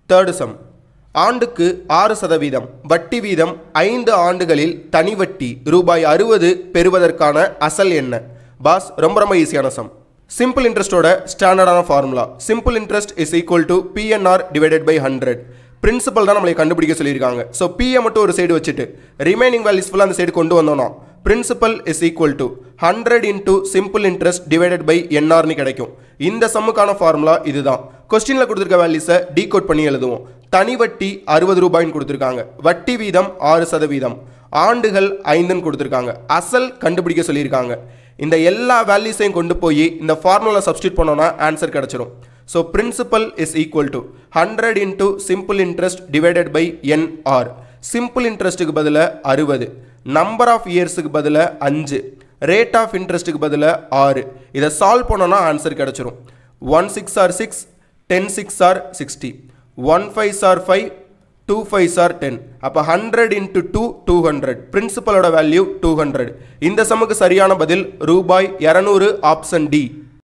third some ஆண்டுக்கு ஆறு சதவீதம் வட்டி வீதம் ஐந்து ஆண்டுகளில் தனி வட்டி ரூபாய் அறுபது பெறுவதற்கான அசல் என்ன பாஸ் ரொம்ப ரொம்ப ஈஸியான சம் சிம்பிள் இன்ட்ரெஸ்ட்டோட ஸ்டாண்டர்டான formula simple interest is equal to PNR divided by hundred principal தான் நம்மளை கண்டுபிடிக்க சொல்லியிருக்காங்க ஸோ பிஏ மட்டும் ஒரு சைடு வச்சுட்டு ரிமைனிங் வேல்யூஸ் ஃபுல்லாக அந்த சைடு கொண்டு வந்தோம்னா principal is equal to hundred into simple interest divided by என்ஆர்னு கிடைக்கும் இந்த சம்முக்கான ஃபார்முலா இதுதான் கொஸ்டினில் கொடுத்துருக்க வேல்யூஸை டீகோட் பண்ணி எழுதுவோம் தனி வட்டி அறுபது ரூபாய்ன்னு கொடுத்துருக்காங்க வட்டி வீதம் ஆறு சதவீதம் ஆண்டுகள் ஐந்துன்னு கொடுத்துருக்காங்க அசல் கண்டுபிடிக்க சொல்லியிருக்காங்க இந்த எல்லா வேல்யூஸையும் கொண்டு போய் இந்த ஃபார்முலா சப்ஸ்டியூட் பண்ணோன்னா ஆன்சர் கிடச்சிரும் so principal is equal to hundred into simple interest divided by NR simple இன்ட்ரெஸ்ட்டுக்கு பதிலாக அறுபது நம்பர் ஆஃப் இயர்ஸுக்கு பதிலாக அஞ்சு ரேட் ஆஃப் இன்ட்ரெஸ்ட்டுக்கு பதிலாக ஆறு இதை சால்வ் பண்ணோன்னா ஆன்சர் கிடச்சிரும் one six R six ten six R sixty one five R five two five R ten அப்போ hundred into two two hundred பிரின்சிபலோட வேல்யூ டூ ஹண்ட்ரட் இந்த சமுக்கு சரியான பதில் ரூபாய் இரநூறு ஆப்ஷன் டி